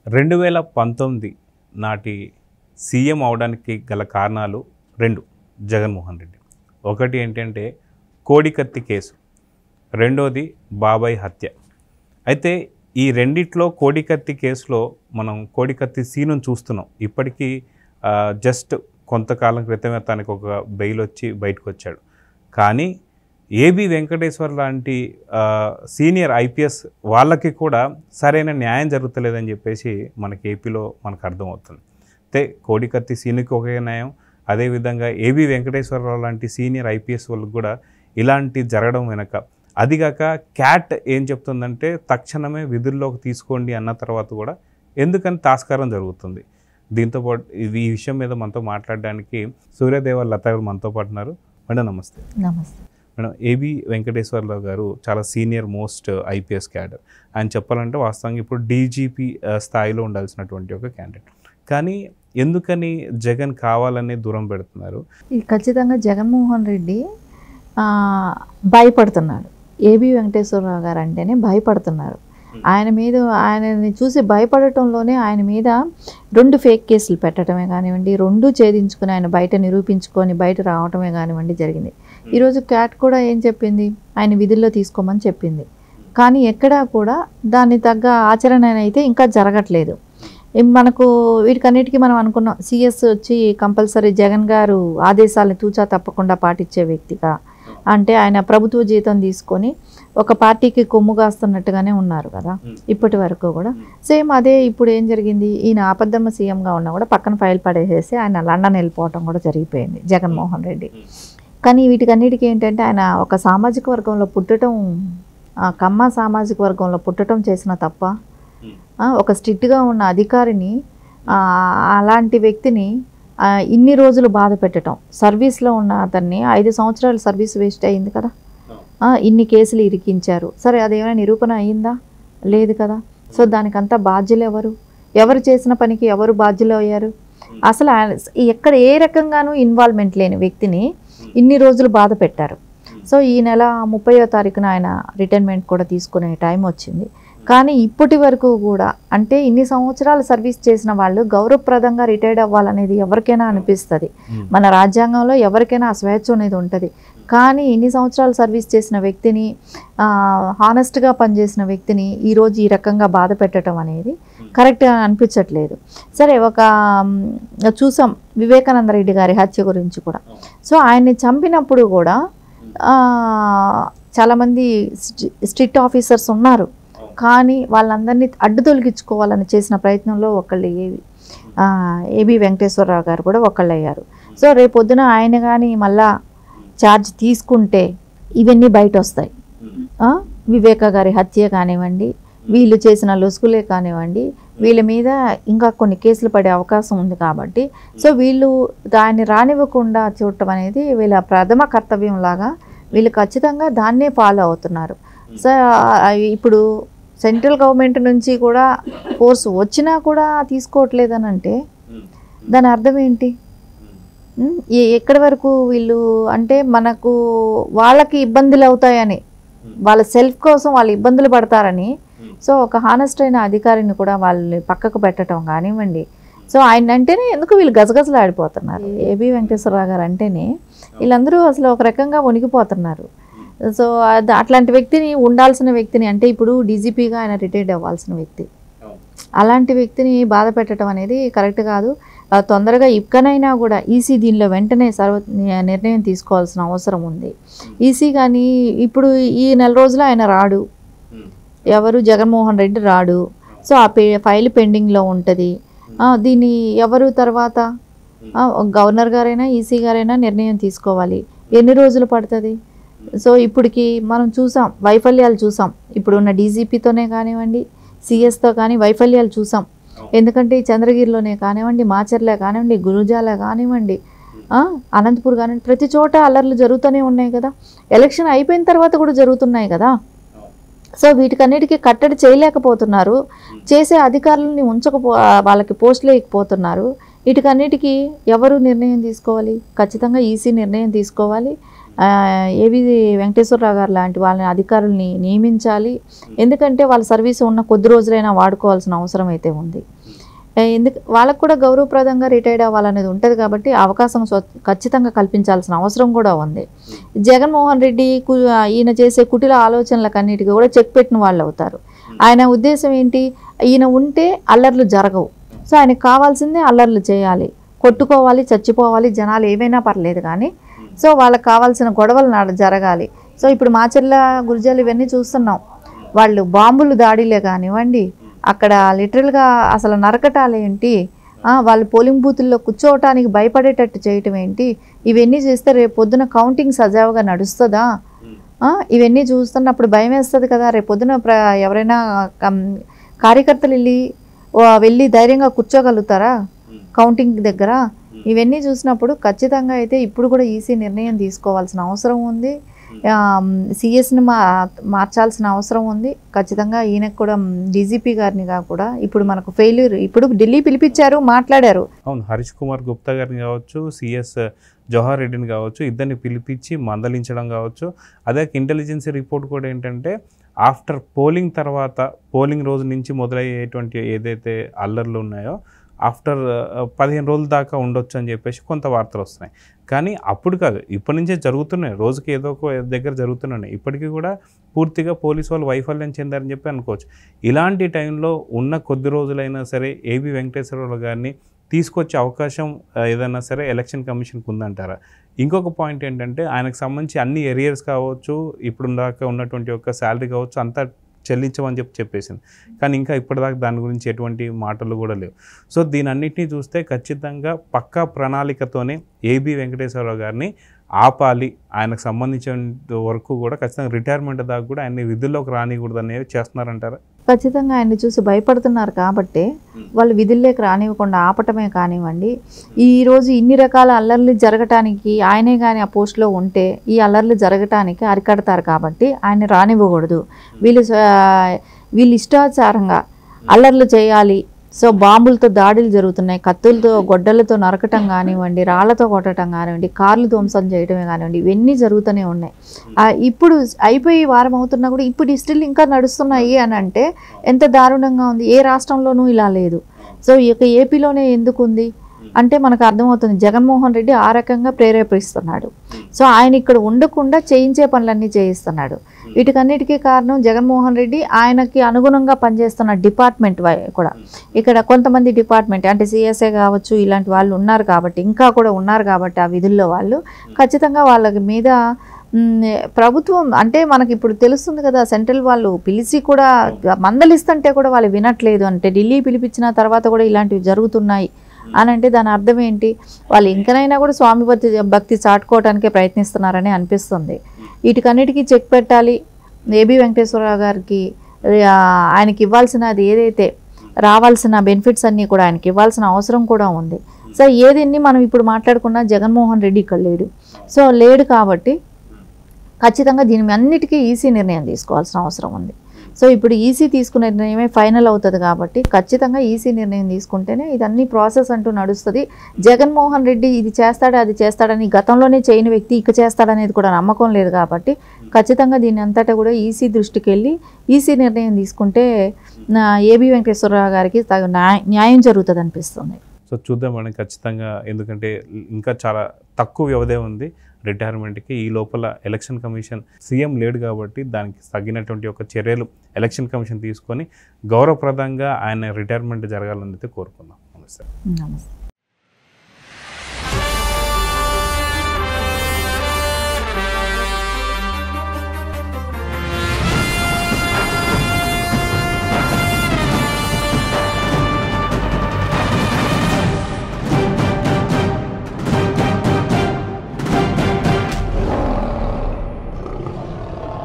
రెండు వేల పంతొమ్మిది నాటి సీఎం అవడానికి గల కారణాలు రెండు జగన్మోహన్ రెడ్డి ఒకటి ఏంటంటే కోడికత్తి కేసు రెండోది బాబాయ్ హత్య అయితే ఈ రెండిట్లో కోడికత్తి కేసులో మనం కోడికత్తి సీనును చూస్తున్నాం ఇప్పటికీ ఆ, జస్ట్ కొంతకాలం క్రితమే తనకు ఒక బెయిల్ వచ్చి బయటకు వచ్చాడు కానీ ఏబి వెంకటేశ్వర్ లాంటి ఆ, సీనియర్ ఐపీఎస్ వాళ్ళకి కూడా సరైన న్యాయం జరుగుతలేదని చెప్పేసి మనకి ఏపీలో మనకు అర్థమవుతుంది అయితే కోడికత్తి సీనుకి ఒకే న్యాయం అదేవిధంగా ఏబి వెంకటేశ్వరరావు లాంటి సీనియర్ ఐపీఎస్ వాళ్ళకి కూడా ఇలాంటి జరగడం వెనక అదిగాక క్యాట్ ఏం చెప్తుందంటే తక్షణమే విధుల్లోకి తీసుకోండి అన్న తర్వాత కూడా ఎందుకని తాస్కారం జరుగుతుంది దీంతో పాటు ఇది ఈ విషయం మీద మనతో మాట్లాడడానికి సూర్యదేవ లత గారు మనతో పాటు ఉన్నారు మేడం నమస్తే నమస్తే మేడం ఏబి వెంకటేశ్వరరావు గారు చాలా సీనియర్ మోస్ట్ ఐపీఎస్ క్యాడర్ ఆయన చెప్పాలంటే వాస్తవంగా ఇప్పుడు డీజీపీ స్థాయిలో ఉండాల్సినటువంటి ఒక క్యాండిడేట్ కానీ ఎందుకని జగన్ కావాలని దూరం పెడుతున్నారు ఇది ఖచ్చితంగా జగన్మోహన్ రెడ్డి ఆ, భయపడుతున్నాడు ఏబి వెంకటేశ్వరరావు గారు అంటేనే భయపడుతున్నారు ఆయన మీద ఆయనని చూసి భయపడటంలోనే ఆయన మీద రెండు ఫేక్ కేసులు పెట్టడమే కానివ్వండి రెండు ఛేదించుకుని ఆయన బయట నిరూపించుకొని బయట రావటమే కానివ్వండి జరిగింది ఈరోజు క్యాట్ కూడా ఏం చెప్పింది ఆయన విధుల్లో తీసుకోమని చెప్పింది కానీ ఎక్కడా కూడా దాన్ని తగ్గ ఆచరణ అయితే ఇంకా జరగట్లేదు ఏం మనకు వీటికన్నిటికీ మనం అనుకున్నాం సిఎస్ వచ్చి కంపల్సరీ జగన్ గారు ఆదేశాలను తూచా తప్పకుండా పాటించే వ్యక్తిగా అంటే ఆయన ప్రభుత్వ జీతం తీసుకొని ఒక పార్టీకి కొమ్ము కాస్తున్నట్టుగానే ఉన్నారు కదా ఇప్పటి వరకు కూడా సేమ్ అదే ఇప్పుడు ఏం జరిగింది ఈయన ఆపద్దమ్మ సీఎంగా ఉన్నా కూడా పక్కన ఫైల్ పడేసేసి ఆయన లండన్ వెళ్ళిపోవటం కూడా జరిగిపోయింది జగన్మోహన్ రెడ్డి కానీ వీటికన్నిటికీ ఏంటంటే ఆయన ఒక సామాజిక వర్గంలో పుట్టడం ఆ కమ్మ సామాజిక వర్గంలో పుట్టడం చేసిన తప్ప ఆ, ఒక స్ట్రిక్ట్గా ఉన్న అధికారిని ఆ, అలాంటి వ్యక్తిని ఆ, ఇన్ని రోజులు బాధ పెట్టడం సర్వీస్లో ఉన్న అతన్ని ఐదు సంవత్సరాలు సర్వీస్ వేస్ట్ అయింది కదా ఆ, ఇన్ని కేసులు ఇరికించారు సరే అదేమైనా నిరూపణ అయ్యిందా లేదు కదా సో దానికంతా బాధ్యులు ఎవరు ఎవరు చేసిన పనికి ఎవరు బాధ్యులు అయ్యారు అసలు ఆయన ఎక్కడ ఏ రకంగానూ ఇన్వాల్వ్మెంట్ లేని వ్యక్తిని ఇన్ని రోజులు బాధ పెట్టారు సో ఈ నెల ముప్పయో తారీఖున ఆయన రిటైర్మెంట్ కూడా తీసుకునే టైం వచ్చింది కానీ ఇప్పటి వరకు కూడా అంటే ఇన్ని సంవత్సరాలు సర్వీస్ చేసిన వాళ్ళు గౌరవప్రదంగా రిటైర్డ్ అవ్వాలనేది ఎవరికైనా అనిపిస్తుంది మన రాజ్యాంగంలో ఎవరికైనా ఆ స్వేచ్ఛ అనేది ఉంటుంది కానీ ఇన్ని సంవత్సరాలు సర్వీస్ చేసిన వ్యక్తిని హానెస్ట్గా పనిచేసిన వ్యక్తిని ఈరోజు ఈ రకంగా బాధ పెట్టడం అనేది కరెక్ట్గా అనిపించట్లేదు సరే ఒక మ్, చూసాం వివేకానంద రెడ్డి గారి హత్య గురించి కూడా సో ఆయన్ని చంపినప్పుడు కూడా ఆ, చాలామంది స్ట్రి- స్ట్రిక్ట్ ఆఫీసర్స్ ఉన్నారు కానీ వాళ్ళందరినీ అడ్డు తొలగించుకోవాలని చేసిన ప్రయత్నంలో ఒకళ్ళు ఏవి ఆ, ఏబి వెంకటేశ్వరరావు గారు కూడా ఒకళ్ళు అయ్యారు సో రేపు పొద్దున ఆయన కానీ మళ్ళా ఛార్జ్ తీసుకుంటే ఇవన్నీ బయట వస్తాయి ఆ, వివేక గారి హత్య కానివ్వండి వీళ్ళు చేసిన లొసుగులే కానివ్వండి వీళ్ళ మీద ఇంకా కొన్ని కేసులు పడే అవకాశం ఉంది కాబట్టి సో వీళ్ళు దాన్ని రానివ్వకుండా చూడటం అనేది వీళ్ళ ప్రథమ కర్తవ్యం లాగా వీళ్ళు ఖచ్చితంగా దాన్నే ఫాలో అవుతున్నారు సో ఆ, ఇప్పుడు సెంట్రల్ గవర్నమెంట్ నుంచి కూడా ఫోర్స్ వచ్చినా కూడా తీసుకోవట్లేదని అంటే దాని అర్థం ఏంటి ఉమ్, ఎ- ఎక్కడి వరకు వీళ్ళు అంటే మనకు వాళ్ళకి ఇబ్బందులు అవుతాయని వాళ్ళ సెల్ఫ్ కోసం వాళ్ళు ఇబ్బందులు పడతారని సో ఒక హానెస్ట్ అయిన అధికారిని కూడా వాళ్ళని పక్కకు పెట్టడం కానివ్వండి సో ఆయన అంటేనే ఎందుకు వీళ్ళు గజగజలు ఆడిపోతున్నారు ఏబి వెంకటేశ్వరరావు గారు అంటేనే వీళ్ళందరూ అసలు ఒక రకంగా వణికిపోతున్నారు సో అది- అట్లాంటి వ్యక్తిని ఉండాల్సిన వ్యక్తిని అంటే ఇప్పుడు డీజీపీగా ఆయన రిటైర్డ్ అవ్వాల్సిన వ్యక్తి అలాంటి వ్యక్తిని బాధ పెట్టడం అనేది కరెక్ట్ కాదు ఆ, తొందరగా ఇక్కడైనా కూడా ఈసీ దీనిలో వెంటనే సర్వ ని- నిర్ణయం తీసుకోవాల్సిన అవసరం ఉంది ఈసీ కానీ ఇప్పుడు ఈ నెల రోజులు ఆయన రాడు ఎవరు జగన్మోహన్ రెడ్డి రాడు సో ఆ పే ఫైల్ పెండింగ్లో ఉంటుంది దీన్ని ఎవరు తర్వాత ఆ, గవర్నర్ గారైనా ఈసీ గారైనా నిర్ణయం తీసుకోవాలి ఎన్ని రోజులు పడుతుంది సో ఇప్పటికి మనం చూసాం వైఫల్యాలు చూసాం ఇప్పుడున్న డీజీపీతోనే కానివ్వండి సిఎస్తో కానీ వైఫల్యాలు చూసాం ఎందుకంటే ఈ చంద్రగిరిలోనే కానివ్వండి మాచర్లే కానివ్వండి గురుజాల కానివ్వండి ఆ, అనంతపూర్ కానివ్వండి ప్రతి చోట అల్లర్లు జరుగుతూనే ఉన్నాయి కదా ఎలక్షన్ అయిపోయిన తర్వాత కూడా జరుగుతున్నాయి కదా సో వీటికన్నిటికీ కట్టడి చేయలేకపోతున్నారు చేసే అధికారులని ఉంచకపో వాళ్ళకి పోస్టులు వేయకపోతున్నారు వీటికన్నిటికీ ఎవరు నిర్ణయం తీసుకోవాలి ఖచ్చితంగా ఈసీ నిర్ణయం తీసుకోవాలి ఆ, ఏవి వెంకటేశ్వరరావు గారు లాంటి వాళ్ళని అధికారుల్ని నియమించాలి ఎందుకంటే వాళ్ళ సర్వీస్ ఉన్న కొద్ది రోజులైనా వాడుకోవాల్సిన అవసరం అయితే ఉంది ఏ, ఎందుకు వాళ్ళకు కూడా గౌరవప్రదంగా రిటైర్డ్ అవ్వాలనేది ఉంటుంది కాబట్టి అవకాశం స్వ- ఖచ్చితంగా కల్పించాల్సిన అవసరం కూడా ఉంది జగన్మోహన్ రెడ్డి కు- ఈయన చేసే కుటిల ఆలోచనలకన్నిటికీ కూడా చెక్ పెట్టిన వాళ్ళు అవుతారు ఆయన ఉద్దేశం ఏంటి ఈయన ఉంటే అల్లర్లు జరగవు సో ఆయనకు కావాల్సిందే అల్లర్లు చేయాలి కొట్టుకోవాలి చచ్చిపోవాలి జనాలు ఏవైనా పర్లేదు కానీ సో వాళ్ళకి కావాల్సిన గొడవలు నడ- జరగాలి సో ఇప్పుడు మాచర్ల గురిజాలు ఇవన్నీ చూస్తున్నాం వాళ్ళు బాంబులు దాడిలే కానివ్వండి అక్కడ లిటరల్గా అసలు నరకటాలు ఏంటి ఆ, వాళ్ళు పోలింగ్ బూతుల్లో కూర్చోవటానికి భయపడేటట్టు చేయటం ఏంటి ఇవన్నీ చేస్తే రేపు పొద్దున కౌంటింగ్ సజావుగా నడుస్తుందా ఆ, ఇవన్నీ చూస్తున్నప్పుడు భయం వేస్తుంది కదా రేపు పొద్దున ప్ర ఎవరైనా కం- కార్యకర్తలు వెళ్ళి వా- వెళ్ళి ధైర్యంగా కూర్చోగలుగుతారా కౌంటింగ్ దగ్గర ఇవన్నీ చూసినప్పుడు ఖచ్చితంగా అయితే ఇప్పుడు కూడా ఈసీ నిర్ణయం తీసుకోవాల్సిన అవసరం ఉంది సిఎస్ని మా మార్చాల్సిన అవసరం ఉంది ఖచ్చితంగా ఈయనకు కూడా డీజీపీ గారినిగా కూడా ఇప్పుడు మనకు ఫెయిల్యూర్ ఇప్పుడు ఢిల్లీ పిలిపించారు మాట్లాడారు అవును హరీష్ కుమార్ గుప్తా గారిని కావచ్చు సిఎస్ జవహర్ రెడ్డిని కావచ్చు ఇద్దరిని పిలిపించి మందలించడం కావచ్చు అదే ఇంటెలిజెన్స్ రిపోర్ట్ కూడా ఏంటంటే ఆఫ్టర్ పోలింగ్ తర్వాత పోలింగ్ రోజు నుంచి మొదలయ్యేటువంటి ఏదైతే అల్లర్లు ఉన్నాయో ఆఫ్టర్ పదిహేను రోజుల దాకా ఉండొచ్చు అని చెప్పేసి కొంత వార్తలు వస్తున్నాయి కానీ అప్పుడు కాదు ఇప్పటి నుంచే జరుగుతున్నాయి రోజుకి ఏదో ఒక దగ్గర జరుగుతున్నాయి ఇప్పటికీ కూడా పూర్తిగా పోలీసు వాళ్ళు వైఫల్యం చెందారని చెప్పి అనుకోవచ్చు ఇలాంటి టైంలో ఉన్న కొద్ది రోజులైనా సరే ఏబి వెంకటేశ్వరరావు గారిని తీసుకొచ్చే అవకాశం ఆ, ఏదైనా సరే ఎలక్షన్ కమిషన్కి ఉందంటారా ఇంకొక పాయింట్ ఏంటంటే ఆయనకు సంబంధించి అన్ని ఎరియర్స్ కావచ్చు ఇప్పుడు దాకా ఉన్నటువంటి ఒక శాలరీ కావచ్చు అంతా చెల్లించమని చెప్పి చెప్పేసింది కానీ ఇంకా ఇప్పటిదాకా దాని గురించి ఎటువంటి మాటలు కూడా లేవు సో దీని అన్నిటినీ చూస్తే ఖచ్చితంగా పక్కా ప్రణాళికతోనే ఏబి వెంకటేశ్వరరావు గారిని ఆపాలి ఆయనకు సంబంధించిన వరకు కూడా ఖచ్చితంగా రిటైర్మెంట్ దాకా కూడా ఆయన విధుల్లోకి రానికూడదు అనేవి చేస్తున్నారంటారా ఖచ్చితంగా ఆయన్ని చూసి భయపడుతున్నారు కాబట్టి వాళ్ళు విధుల్లోకి రానివ్వకుండా ఆపటమే కానివ్వండి ఈ రోజు ఇన్ని రకాల అల్లర్లు జరగటానికి ఆయనే కానీ ఆ పోస్ట్లో ఉంటే ఈ అల్లర్లు జరగటానికి అరికడతారు కాబట్టి ఆయన రానివ్వకూడదు వీళ్ళు స్వ- వీళ్ళు ఇష్టాచారంగా అల్లర్లు చేయాలి సో బాంబులతో దాడులు జరుగుతున్నాయి కత్తులతో గొడ్డలతో నరకటం కానివ్వండి రాళ్లతో కొట్టడం కానివ్వండి కార్లు ధ్వంసం చేయడమే కానివ్వండి ఇవన్నీ జరుగుతూనే ఉన్నాయి ఆ, ఇప్పుడు అయిపోయి వారం అవుతున్నా కూడా ఇప్పుడు స్టిల్ ఇంకా నడుస్తున్నాయి అని అంటే ఎంత దారుణంగా ఉంది ఏ రాష్ట్రంలోనూ ఇలా లేదు సో ఈ యొక్క ఏపీలోనే ఎందుకు ఉంది అంటే మనకు అర్థమవుతుంది జగన్మోహన్ రెడ్డి ఆ రకంగా ప్రేరేపిస్తున్నాడు సో ఆయన ఇక్కడ ఉండకుండా చేయించే పనులన్నీ చేయిస్తున్నాడు వీటికన్నిటికీ కారణం జగన్మోహన్ రెడ్డి ఆయనకి అనుగుణంగా పనిచేస్తున్న డిపార్ట్మెంట్ వై- కూడా ఇక్కడ కొంతమంది డిపార్ట్మెంట్ అంటే సిఎస్ఏ కావచ్చు ఇలాంటి వాళ్ళు ఉన్నారు కాబట్టి ఇంకా కూడా ఉన్నారు కాబట్టి ఆ విధుల్లో వాళ్ళు ఖచ్చితంగా వాళ్ళ మీద మ్, ప్రభుత్వం అంటే మనకి ఇప్పుడు తెలుస్తుంది కదా సెంట్రల్ వాళ్ళు పిలిచి కూడా మందలిస్తుంటే కూడా వాళ్ళు వినట్లేదు అంటే ఢిల్లీ పిలిపించిన తర్వాత కూడా ఇలాంటివి జరుగుతున్నాయి అని అంటే దాని అర్థం ఏంటి వాళ్ళు ఇంకనైనా కూడా స్వామి భక్తి భక్తి చాటుకోవడానికే ప్రయత్నిస్తున్నారని అనిపిస్తుంది వీటికన్నిటికీ చెక్ పెట్టాలి ఏబి వెంకటేశ్వరరావు గారికి ఆ, ఆయనకి ఇవ్వాల్సినది ఏదైతే రావాల్సిన బెనిఫిట్స్ అన్నీ కూడా ఆయనకి ఇవ్వాల్సిన అవసరం కూడా ఉంది సో ఏదన్నీ మనం ఇప్పుడు మాట్లాడుకున్నా జగన్మోహన్ రెడ్డి ఇక్కడ లేడు సో లేడు కాబట్టి ఖచ్చితంగా దీని అన్నిటికీ ఈసీ నిర్ణయం తీసుకోవాల్సిన అవసరం ఉంది సో ఇప్పుడు ఈసీ తీసుకునే నిర్ణయమే ఫైనల్ అవుతుంది కాబట్టి ఖచ్చితంగా ఈసీ నిర్ణయం తీసుకుంటేనే ఇదన్నీ ప్రాసెస్ అంటూ నడుస్తుంది జగన్మోహన్ రెడ్డి ఇది చేస్తాడా అది చేస్తాడని గతంలోనే చేయని వ్యక్తి ఇక చేస్తాడనేది కూడా నమ్మకం లేదు కాబట్టి ఖచ్చితంగా దీని అంతటా కూడా ఈసీ దృష్టికి వెళ్ళి ఈసీ నిర్ణయం తీసుకుంటే నా ఏబి వెంకటేశ్వరరావు గారికి తగు న్యాయ- న్యాయం జరుగుతుంది అనిపిస్తుంది సో చూద్దాం మేడం ఖచ్చితంగా ఎందుకంటే ఇంకా చాలా తక్కువ వ్యవధే ఉంది రిటైర్మెంట్కి ఈ లోపల ఎలక్షన్ కమిషన్ సీఎం లేడు కాబట్టి దానికి తగినటువంటి ఒక చర్యలు ఎలక్షన్ కమిషన్ తీసుకొని గౌరవప్రదంగా ఆయన రిటైర్మెంట్ జరగాలని అయితే కోరుకుందాం నమస్తే నమస్తే